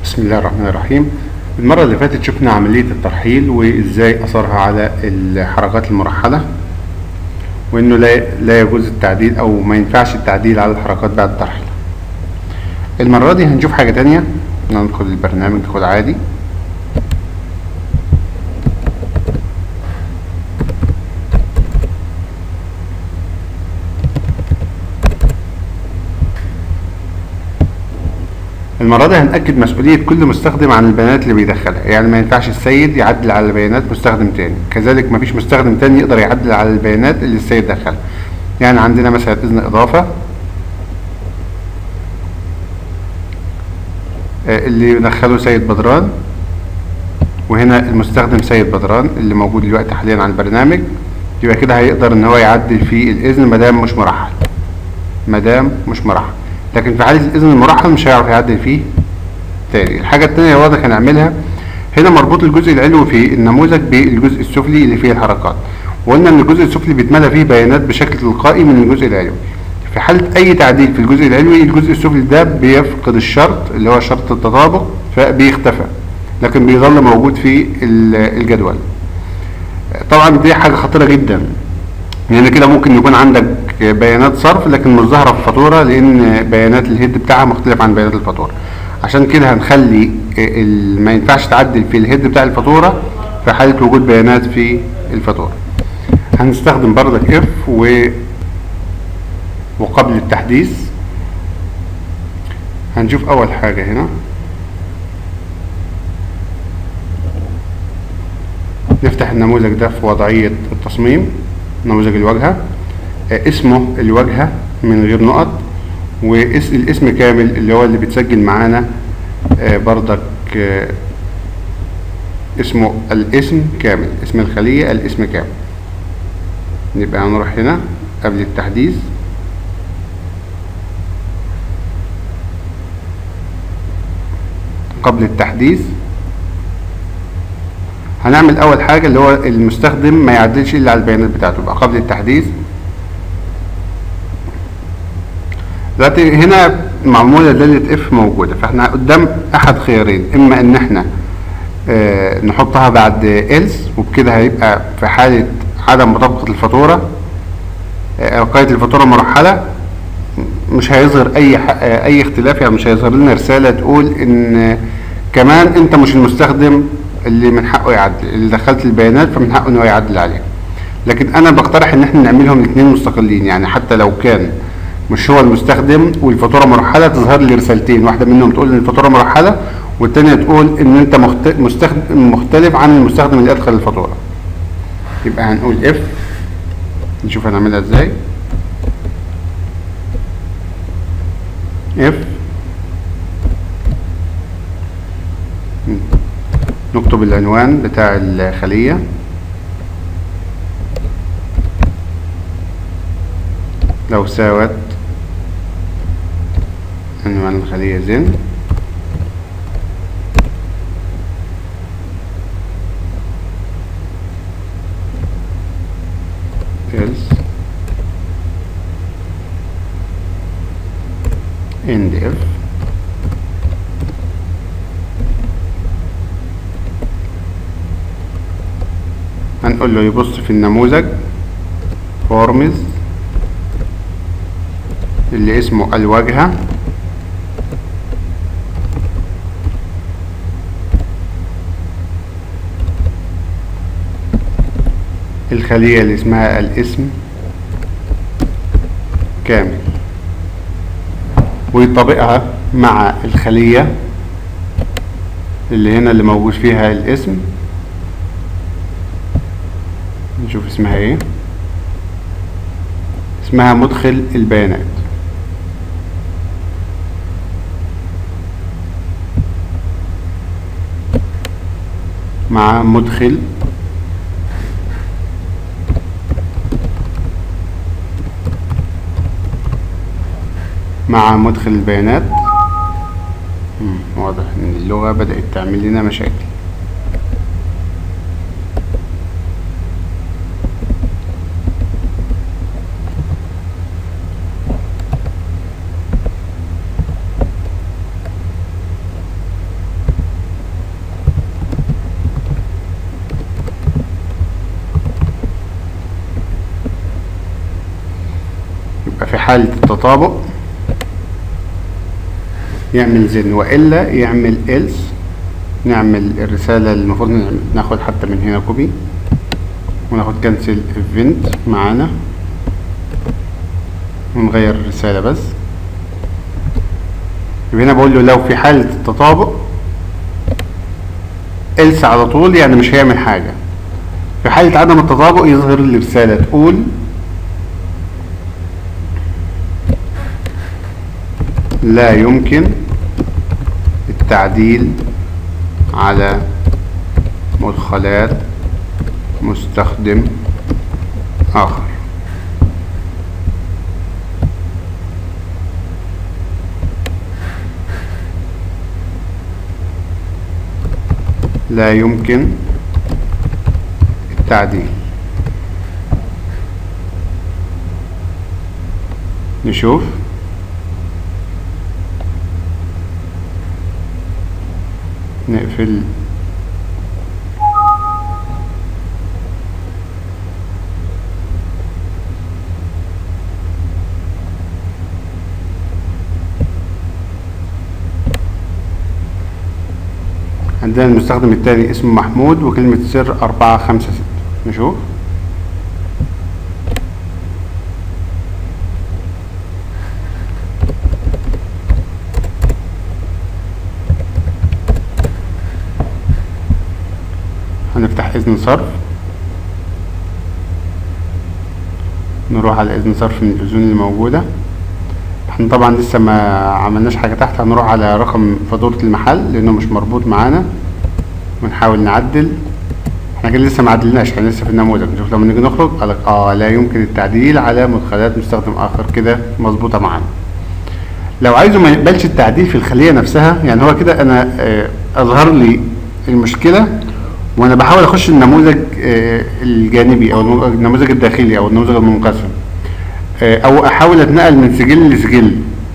بسم الله الرحمن الرحيم المرة اللي فاتت شفنا عملية الترحيل وازاي اثرها على الحركات المرحلة وانه لا لا يجوز التعديل او ما ينفعش التعديل على الحركات بعد الترحيل المرة دي هنشوف حاجة تانية ندخل البرنامج ندخل عادي المرة دي هنأكد مسؤولية كل مستخدم عن البيانات اللي بيدخلها يعني ما ينفعش السيد يعدل على بيانات مستخدم تاني كذلك ما فيش مستخدم تاني يقدر يعدل على البيانات اللي السيد دخلها يعني عندنا مثلا إذن إضافة آه، اللي دخله سيد بدران وهنا المستخدم سيد بدران اللي موجود دلوقتي حاليا على البرنامج يبقى كده هيقدر ان هو يعدل في الاذن مادام مش مرحل مادام مش مرحل لكن في حالة الإذن المرحل مش هيعرف يعدل فيه تاني الحاجة التانية واضح هنعملها هنا مربوط الجزء العلوي في النموذج بالجزء السفلي اللي فيه الحركات وقلنا ان الجزء السفلي بيتملى فيه بيانات بشكل تلقائي من الجزء العلوي في حالة أي تعديل في الجزء العلوي الجزء السفلي ده بيفقد الشرط اللي هو شرط التطابق فبيختفى لكن بيظل موجود في الجدول طبعا دي حاجة خطيرة جدا يعني كده ممكن يكون عندك بيانات صرف لكن مش ظاهره في الفاتوره لان بيانات الهيد بتاعها مختلف عن بيانات الفاتوره عشان كده هنخلي ما ينفعش تعدل في الهيد بتاع الفاتوره في حاله وجود بيانات في الفاتوره هنستخدم بردك اف و وقبل التحديث هنشوف اول حاجه هنا نفتح النموذج ده في وضعيه التصميم نموذج الواجهة آه اسمه الواجهة من غير نقط والاسم كامل اللي هو اللي بتسجل معانا آه بردك آه اسمه الاسم كامل اسم الخلية الاسم كامل نبقى هنروح هنا قبل التحديث قبل التحديث هنعمل اول حاجة اللي هو المستخدم ما يعدلش الا على البيانات بتاعته يبقى قبل التحديث دلوقتي هنا معمولة دالة اف موجودة فاحنا قدام احد خيارين اما ان احنا اه نحطها بعد else وبكده هيبقى في حالة عدم مطابقة الفاتورة اه قاية الفاتورة مرحلة مش هيظهر اي اه اي اختلاف يعني مش هيظهر لنا رسالة تقول ان كمان انت مش المستخدم اللي من حقه يعدل اللي دخلت البيانات فمن حقه ان هو يعدل عليها لكن انا بقترح ان احنا نعملهم الاثنين مستقلين يعني حتى لو كان مش هو المستخدم والفاتوره مرحله تظهر لي رسالتين واحده منهم تقول ان الفاتوره مرحله والثانيه تقول ان انت مستخدم مختلف عن المستخدم اللي ادخل الفاتوره يبقى هنقول اف نشوف هنعملها ازاي اف نكتب العنوان بتاع الخلية لو ساوت عنوان الخلية زن else end if هنقول له يبص في النموذج فورمز اللي اسمه الواجهة الخلية اللي اسمها الاسم كامل ويطبقها مع الخلية اللي هنا اللي موجود فيها الاسم نشوف اسمها ايه اسمها مدخل البيانات مع مدخل مع مدخل البيانات واضح ان اللغة بدأت تعمل لنا مشاكل حالة التطابق يعمل زن والا يعمل else نعمل الرسالة اللي المفروض نعمل- ناخد حتى من هنا كوبي وناخد كنسل ايفنت معانا ونغير الرسالة بس يبقى هنا بقول له لو في حالة التطابق else على طول يعني مش هيعمل حاجة في حالة عدم التطابق يظهر لي رسالة تقول لا يمكن التعديل على مدخلات مستخدم آخر لا يمكن التعديل نشوف نقفل عندنا المستخدم التاني اسمه محمود وكلمة سر أربعة خمسة ستة نشوف هنفتح إذن صرف نروح على إذن صرف من الأذون اللي موجودة احنا طبعا لسه ما عملناش حاجة تحت هنروح على رقم فاتورة المحل لأنه مش مربوط معانا ونحاول نعدل احنا كده لسه ما عدلناش احنا لسه في النموذج نشوف لما نيجي نخرج قالك اه لا يمكن التعديل على مدخلات مستخدم آخر كده مظبوطة معانا لو عايزه ما يقبلش التعديل في الخلية نفسها يعني هو كده أنا آه، أظهر لي المشكلة وأنا بحاول أخش النموذج آه، الجانبي أو النمو- النموذج الداخلي أو النموذج المنقسم آه، او احاول اتنقل من سجل لسجل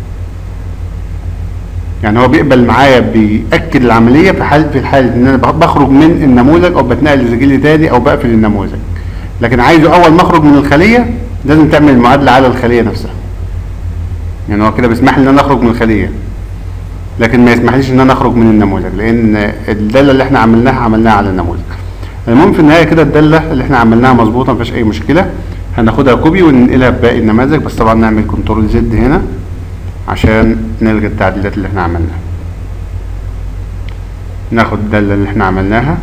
يعني هو بيقبل معايا بيأكد العملية في حالة في الحالة ان انا بخرج من النموذج او بتنقل لسجل تاني او بقفل النموذج لكن عايزه اول ما اخرج من الخلية لازم تعمل المعادلة على الخلية نفسها يعني هو كده بيسمح لي ان انا اخرج من الخلية لكن ما يسمحليش ان انا اخرج من النموذج لان الدالة اللي احنا عملناها عملناها على النموذج المهم في النهاية كده الدالة اللي احنا عملناها مظبوطة مفيش اي مشكلة هناخدها كوبي وننقلها في باقي النماذج بس طبعا نعمل كنترول زد هنا عشان نلغي التعديلات اللي احنا عملناها ناخد الدالة اللي احنا عملناها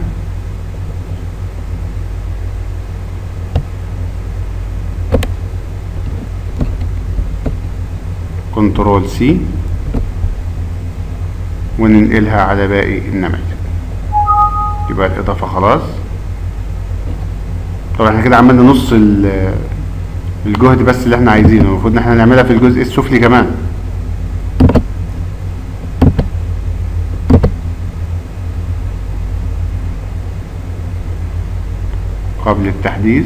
كنترول سي وننقلها على باقي النماذج يبقى الإضافة خلاص طبعا احنا كده عملنا نص ال- الجهد بس اللي احنا عايزينه المفروض ان احنا نعملها في الجزء السفلي كمان قبل التحديث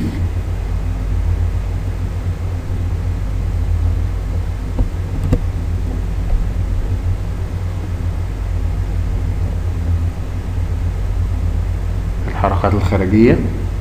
الحركات الخارجية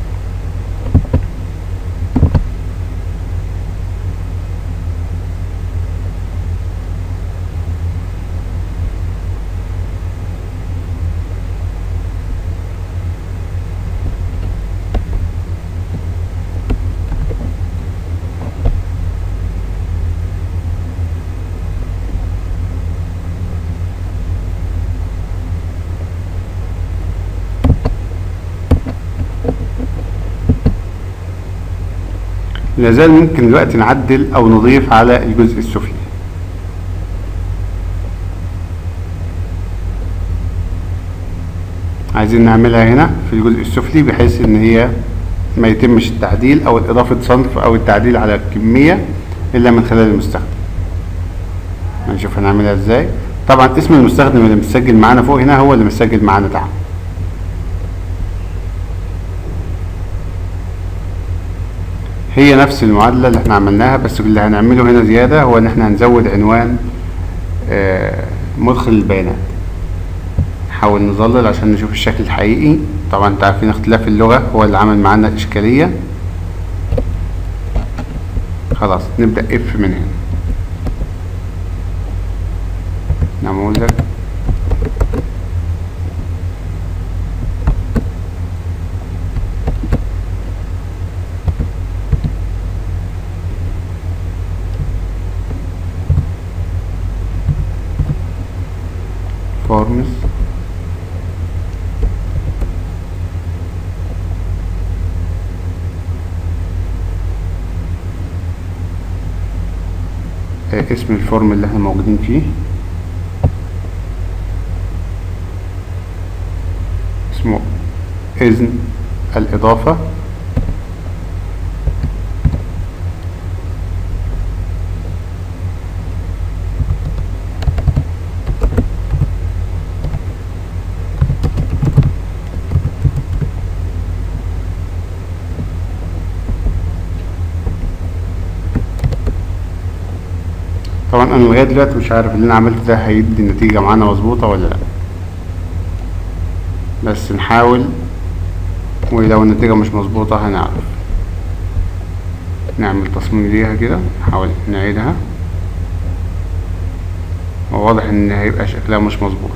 لازال ممكن دلوقتي نعدل او نضيف على الجزء السفلي عايزين نعملها هنا في الجزء السفلي بحيث ان هي ما يتمش التعديل او اضافة صنف او التعديل على الكمية الا من خلال المستخدم هنشوف هنعملها ازاي طبعا اسم المستخدم اللي متسجل معانا فوق هنا هو اللي متسجل معانا تحت هي نفس المعادلة اللي احنا عملناها بس اللي هنعمله هنا زيادة هو ان احنا هنزود عنوان آه، مدخل البيانات نحاول نظلل عشان نشوف الشكل الحقيقي طبعا انتوا عارفين اختلاف اللغة هو اللي عمل معانا الاشكالية خلاص نبدأ اف من هنا نموذج forms آه، اسم الفورم اللي احنا موجودين فيه اسمه إذن الإضافة طبعا انا لغايه دلوقتي مش عارف اللي انا عملته ده هيدي النتيجه معانا مظبوطه ولا لا بس نحاول ولو النتيجه مش مظبوطه هنعرف نعمل تصميم ليها كده نحاول نعيدها وواضح ان هيبقى شكلها مش مظبوط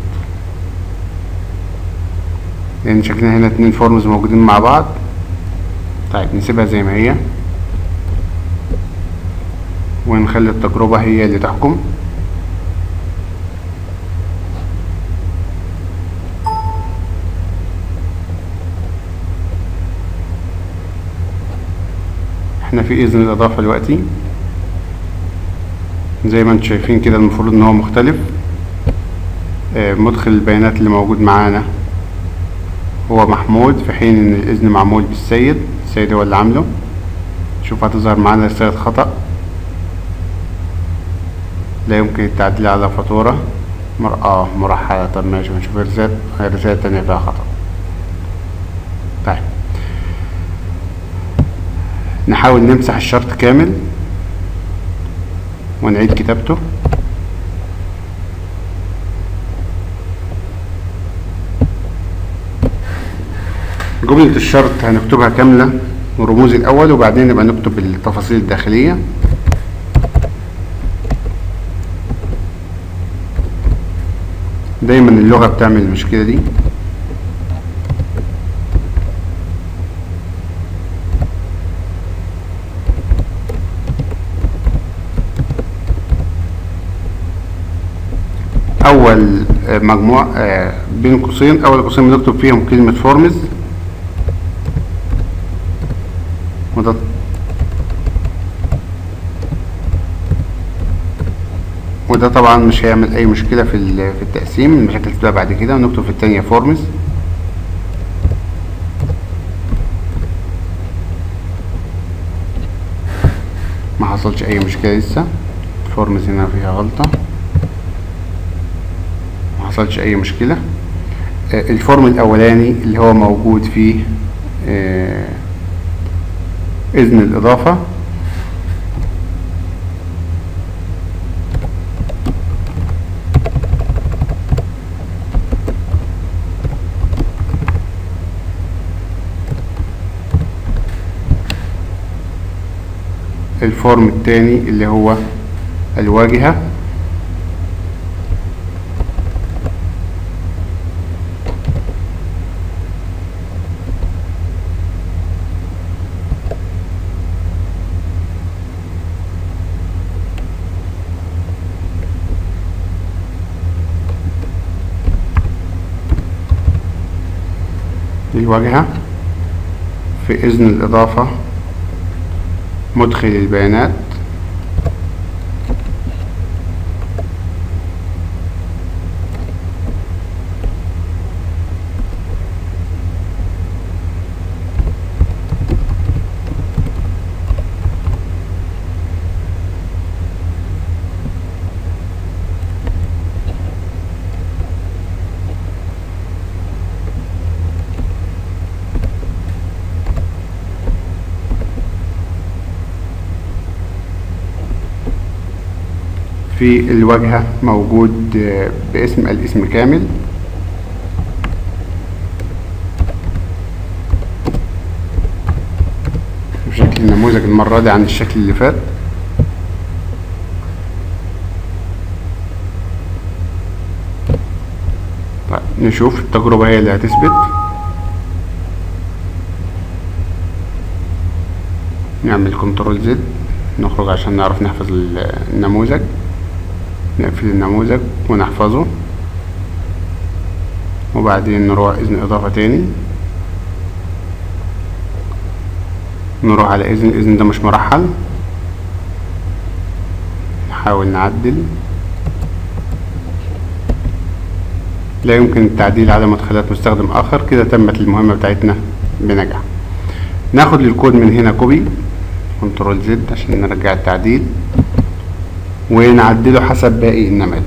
لان شكلنا هنا اتنين فورمز موجودين مع بعض طيب نسيبها زي ما هي ونخلي التجربة هي اللي تحكم احنا في اذن الاضافة دلوقتي زي ما انتم شايفين كده المفروض ان هو مختلف آه، مدخل البيانات اللي موجود معانا هو محمود في حين ان الاذن معمول بالسيد السيد هو اللي عامله شوف هتظهر معانا رسالة خطأ لا يمكن التعديل على فاتورة مر... اه مرحلة طب ماشي بنشوف الرسالة الرسالة التانية فيها خطأ طيب نحاول نمسح الشرط كامل ونعيد كتابته جملة الشرط هنكتبها كاملة ورموز الأول وبعدين نبقى نكتب التفاصيل الداخلية دايما اللغة بتعمل المشكلة دي أول آه، مجموع آه، بين قوسين أول قوسين بنكتب فيهم كلمة فورمز وده وده طبعا مش هيعمل اي مشكله في ال- في التقسيم المشاكل تبقى بعد كده ونكتب في التانية فورمز ما حصلش اي مشكله لسه فورمز هنا فيها غلطه ما حصلش اي مشكله آه، الفورم الاولاني اللي هو موجود فيه آه، اذن الاضافه الفورم التاني اللي هو الواجهة الواجهة في إذن الإضافة مدخل البيانات في الواجهة موجود آه، باسم الاسم كامل شكل النموذج المرة دي عن الشكل اللي فات طيب نشوف التجربة هي اللي هتثبت نعمل كنترول زد نخرج عشان نعرف نحفظ النموذج نقفل النموذج ونحفظه وبعدين نروح إذن إضافة تاني نروح على إذن الإذن ده مش مرحل نحاول نعدل لا يمكن التعديل على مدخلات مستخدم آخر كده تمت المهمة بتاعتنا بنجاح ناخد الكود من هنا كوبي كنترول زد عشان نرجع التعديل ونعدله حسب باقي النماذج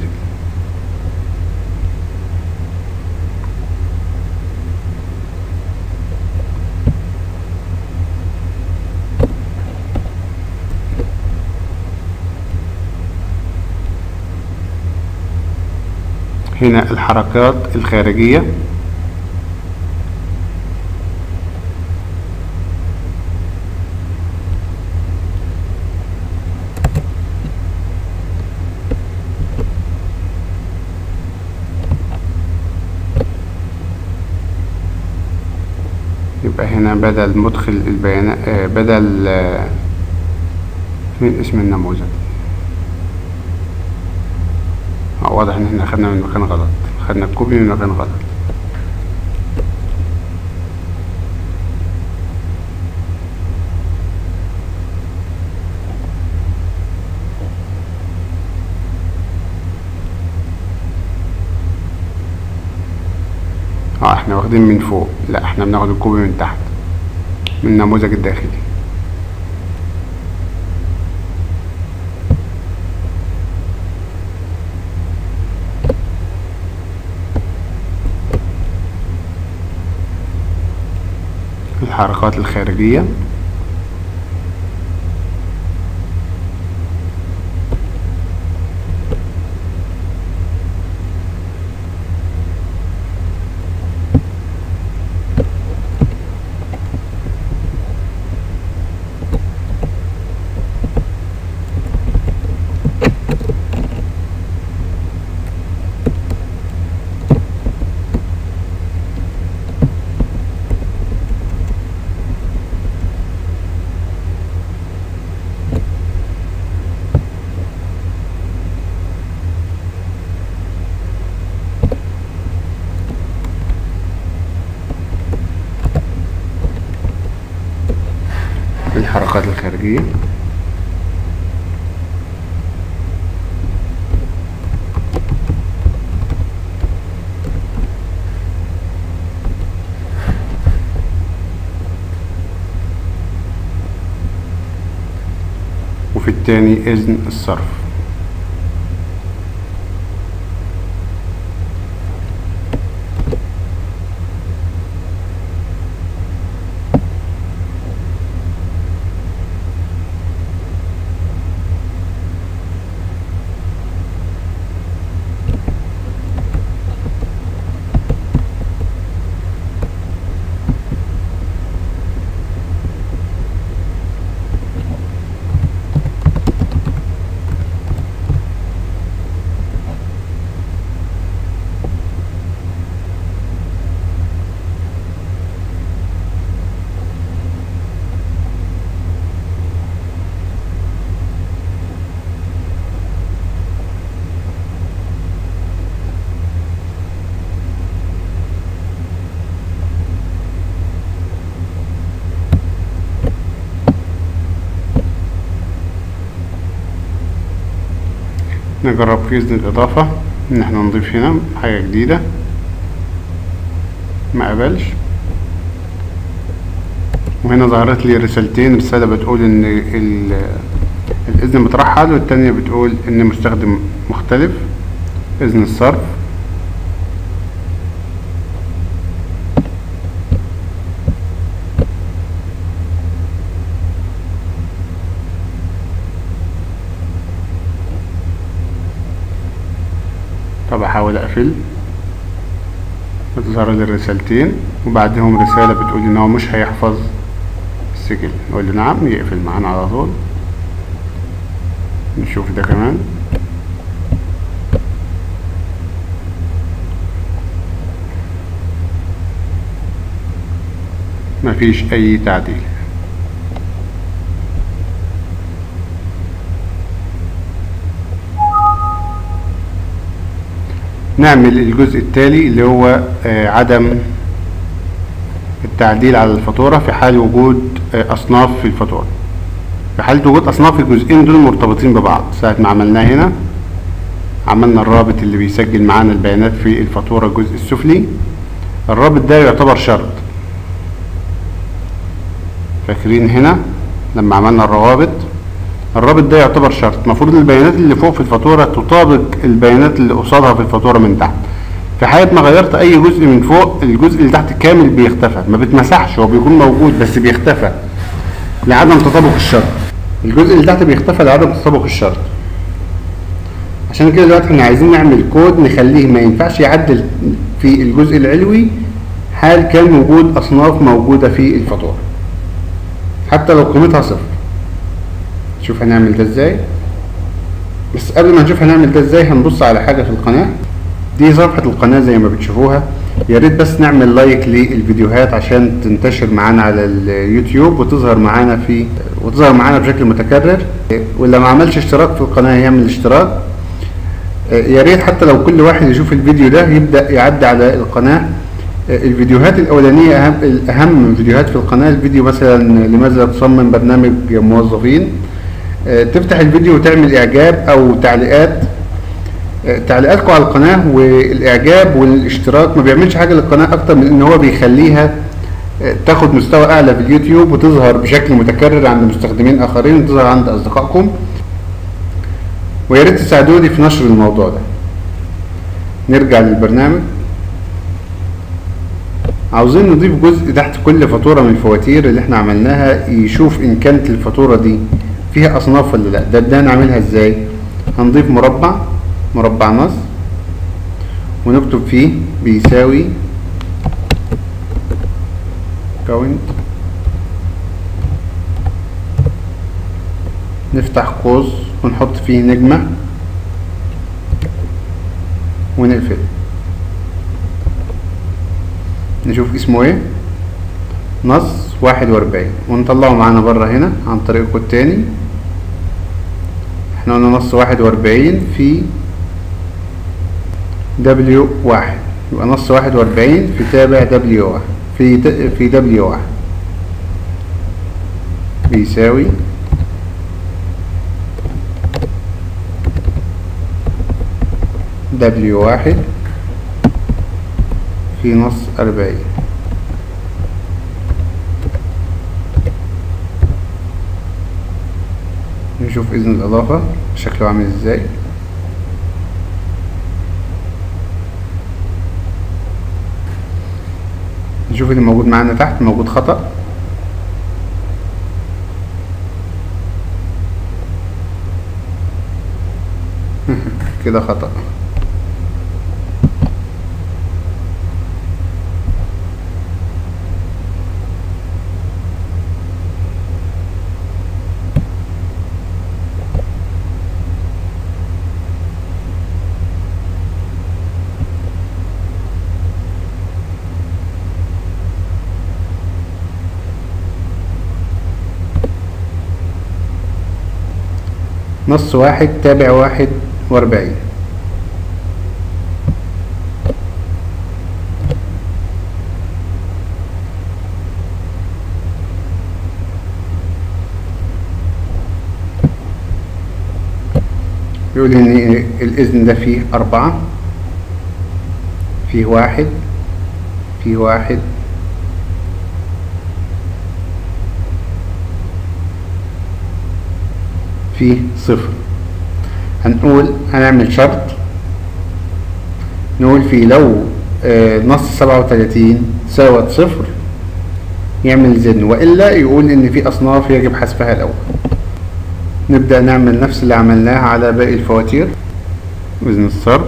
هنا الحركات الخارجية يبقى هنا بدل مدخل البيانات آه، بدل آه، فين اسم النموذج آه، واضح ان احنا خدنا من مكان غلط خدنا الكوبي من مكان غلط اه احنا واخدين من فوق لا احنا بناخد الكوبي من تحت من النموذج الداخلي الحركات الخارجية الحركات الخارجية وفي التاني إذن الصرف نجرب في إذن الإضافة إن احنا نضيف هنا حاجة جديدة ما قبلش وهنا ظهرت لي رسالتين رسالة بتقول إن ال- الإذن مترحل والتانية بتقول إن مستخدم مختلف إذن الصرف طب احاول اقفل بتظهر لي الرسالتين وبعدهم رسالة بتقول ان هو مش هيحفظ السجل نقول له نعم يقفل معانا على طول نشوف ده كمان مفيش اي تعديل نعمل الجزء التالي اللي هو آه، عدم التعديل على الفاتورة في حال وجود آه، أصناف في الفاتورة في حالة وجود أصناف الجزئين دول مرتبطين ببعض ساعة ما عملناه هنا عملنا الرابط اللي بيسجل معانا البيانات في الفاتورة الجزء السفلي الرابط ده يعتبر شرط فاكرين هنا لما عملنا الروابط الرابط ده يعتبر شرط المفروض البيانات اللي فوق في الفاتورة تطابق البيانات اللي قصادها في الفاتورة من تحت في حالة ما غيرت أي جزء من فوق الجزء اللي تحت كامل بيختفى ما بتمسحش هو بيكون موجود بس بيختفى لعدم تطابق الشرط الجزء اللي تحت بيختفى لعدم تطابق الشرط عشان كده دلوقتي احنا عايزين نعمل كود نخليه ما ينفعش يعدل في الجزء العلوي حال كان وجود أصناف موجودة في الفاتورة حتى لو قيمتها صفر شوف هنعمل ده ازاي بس قبل ما نشوف هنعمل ده ازاي هنبص على حاجة في القناة دي صفحة القناة زي ما بتشوفوها يا ريت بس نعمل لايك للفيديوهات عشان تنتشر معانا على اليوتيوب وتظهر معانا في وتظهر معانا بشكل متكرر واللي ما عملش اشتراك في القناة يعمل اشتراك يا ريت حتى لو كل واحد يشوف الفيديو ده يبدأ يعدي على القناة الفيديوهات الأولانية أهم الأهم فيديوهات في القناة الفيديو مثلا لماذا تصمم برنامج موظفين تفتح الفيديو وتعمل إعجاب أو تعليقات تعليقاتكم على القناة والإعجاب والاشتراك ما بيعملش حاجة للقناة أكتر من إن هو بيخليها تاخد مستوى أعلى في اليوتيوب وتظهر بشكل متكرر عند مستخدمين آخرين وتظهر عند أصدقائكم ويا ريت تساعدوني في نشر الموضوع ده نرجع للبرنامج عاوزين نضيف جزء تحت كل فاتورة من الفواتير اللي احنا عملناها يشوف ان كانت الفاتورة دي فيها اصناف ولا لا ده ده نعملها ازاي هنضيف مربع مربع نص ونكتب فيه بيساوي كاونت نفتح قوس ونحط فيه نجمة ونقفل نشوف اسمه ايه نص واحد واربعين ونطلعه معانا بره هنا عن طريق كود تاني احنا قلنا نص واحد واربعين في دبليو واحد يبقى نص واحد واربعين في تابع دبليو واحد في في دبليو واحد بيساوي دبليو واحد في نص أربعين نشوف إذن الإضافة شكله عامل إزاي نشوف اللي موجود معانا تحت موجود خطأ كده خطأ نص واحد تابع واحد واربعين بيقول ان الاذن ده فيه اربعة فيه واحد فيه واحد فيه صفر هنقول هنعمل شرط نقول فيه لو آه نص سبعة وتلاتين ساوت صفر يعمل زن وإلا يقول إن في أصناف يجب حذفها الأول نبدأ نعمل نفس اللي عملناه على باقي الفواتير وزن الصرف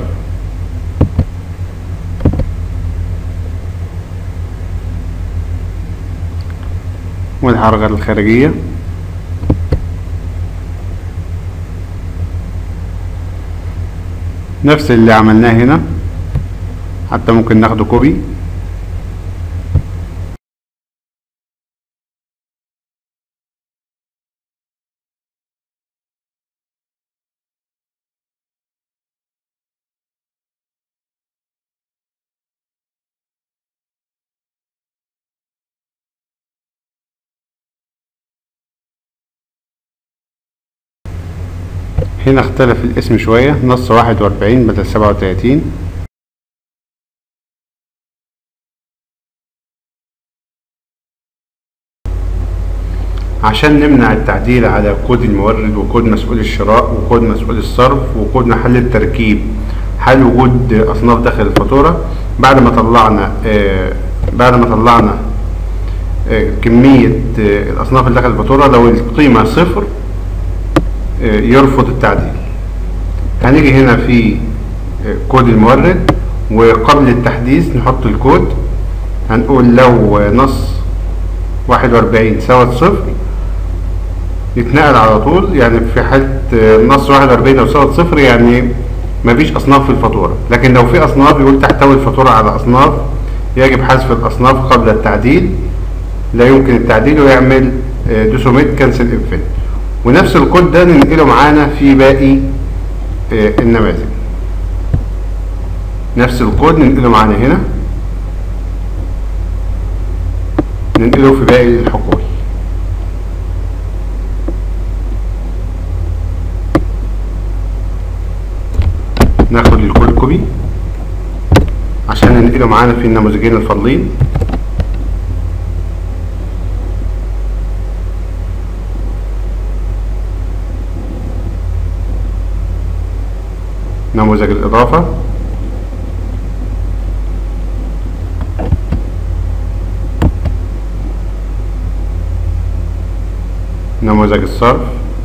والحركة الخارجية نفس اللي عملناه هنا حتى ممكن ناخده كوبي هنا اختلف الاسم شوية نص واحد وأربعين بدل سبعة وتلاتين عشان نمنع التعديل على كود المورد وكود مسؤول الشراء وكود مسؤول الصرف وكود محل التركيب حال وجود أصناف داخل الفاتورة بعد ما طلعنا آه بعد ما طلعنا آه كمية آه الأصناف اللي داخل الفاتورة لو القيمة صفر آه يرفض التعديل هنيجي هنا في آه كود المورد وقبل التحديث نحط الكود هنقول لو نص واحد وأربعين ساوت صفر يتنقل على طول يعني في حالة نص واحد وأربعين لو ساوت صفر يعني مفيش أصناف في الفاتورة لكن لو في أصناف يقول تحتوي الفاتورة على أصناف يجب حذف الأصناف قبل التعديل لا يمكن التعديل ويعمل دوسوميت كانسل انفين ونفس الكود ده ننقله معانا في باقي النماذج نفس الكود ننقله معانا هنا ننقله في باقي الحقول ناخد الكود كوبي عشان ننقله معانا في النموذجين الفاضلين نموذج الإضافة نموذج الصرف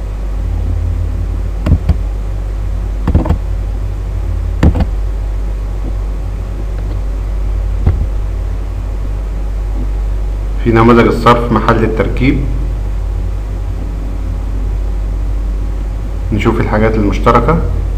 في نموذج الصرف محل التركيب نشوف الحاجات المشتركة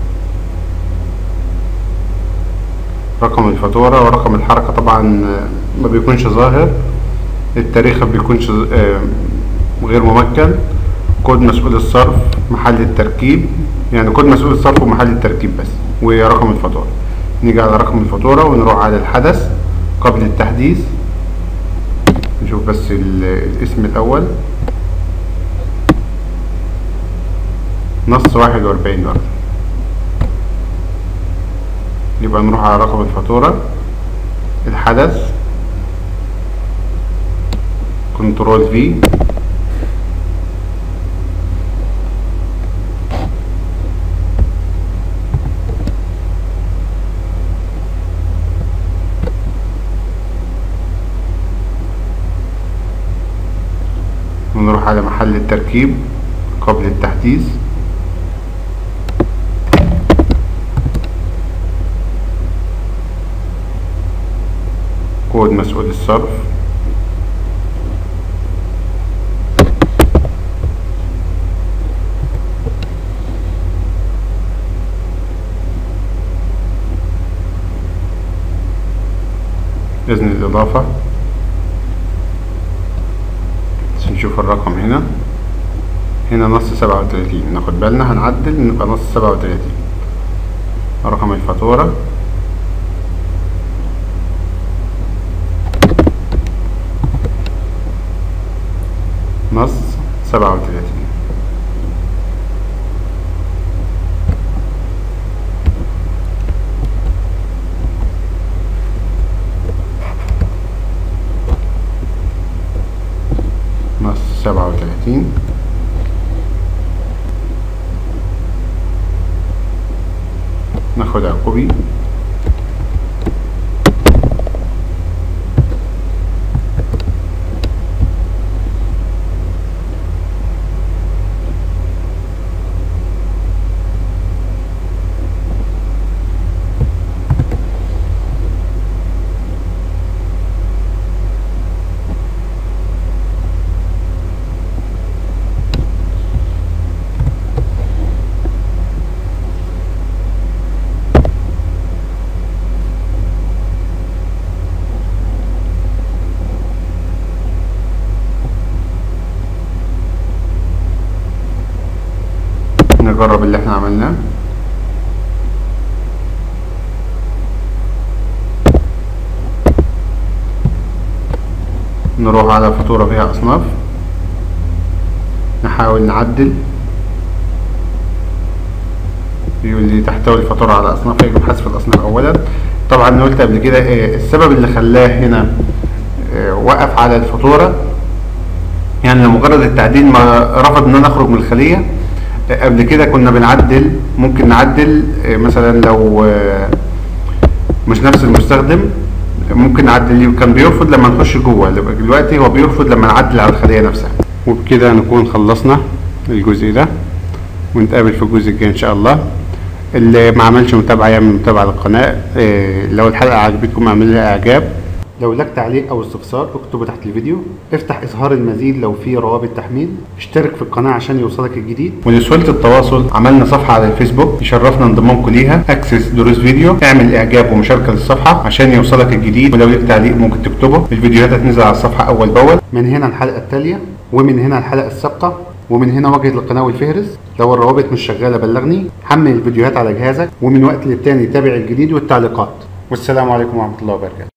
رقم الفاتورة ورقم الحركة طبعا ما بيكونش ظاهر التاريخ ما بيكونش غير ممكن كود مسؤول الصرف محل التركيب يعني كود مسؤول الصرف ومحل التركيب بس ورقم الفاتورة نيجي على رقم الفاتورة ونروح على الحدث قبل التحديث نشوف بس الاسم الأول نص واحد وأربعين برضه يبقى نروح على رقم الفاتورة الحدث كنترول في ونروح على محل التركيب قبل التحديث كود مسؤول الصرف إذن الإضافة نشوف الرقم هنا هنا نص سبعة وتلاتين ناخد بالنا هنعدل نبقى نص سبعة وتلاتين رقم الفاتورة نص سبعة وتلاتين نص سبعة وتلاتين ناخدها كوبي نجرب اللي احنا عملناه نروح على فاتورة فيها أصناف نحاول نعدل بيقول لي تحتوي الفاتورة على أصناف يجب حذف الأصناف أولا طبعا قلت قبل كده آه، السبب اللي خلاه هنا آه، وقف على الفاتورة يعني لمجرد التعديل ما رفض ان انا اخرج من الخلية آه، قبل كده كنا بنعدل ممكن نعدل آه، مثلا لو آه، مش نفس المستخدم ممكن نعدل ليه وكان بيرفض لما نخش جوه دلوقتي هو بيرفض لما نعدل على الخلية نفسها وبكده نكون خلصنا الجزء ده ونتقابل في الجزء الجاي ان شاء الله اللي ما عملش متابعة يعمل متابعة للقناة إيه لو الحلقة عجبتكم اعمل لها اعجاب لو لك تعليق او استفسار اكتبه تحت الفيديو افتح اظهار المزيد لو في روابط تحميل اشترك في القناة عشان يوصلك الجديد ولسهولة التواصل عملنا صفحة على الفيسبوك يشرفنا انضمامكم ليها اكسس دروس فيديو اعمل اعجاب ومشاركة للصفحة عشان يوصلك الجديد ولو لك تعليق ممكن تكتبه الفيديوهات هتنزل على الصفحة اول باول من هنا الحلقة التالية ومن هنا الحلقة السابقة ومن هنا واجهة القناة والفهرس لو الروابط مش شغالة بلغني حمل الفيديوهات على جهازك ومن وقت للتاني تابع الجديد والتعليقات والسلام عليكم ورحمة الله وبركاته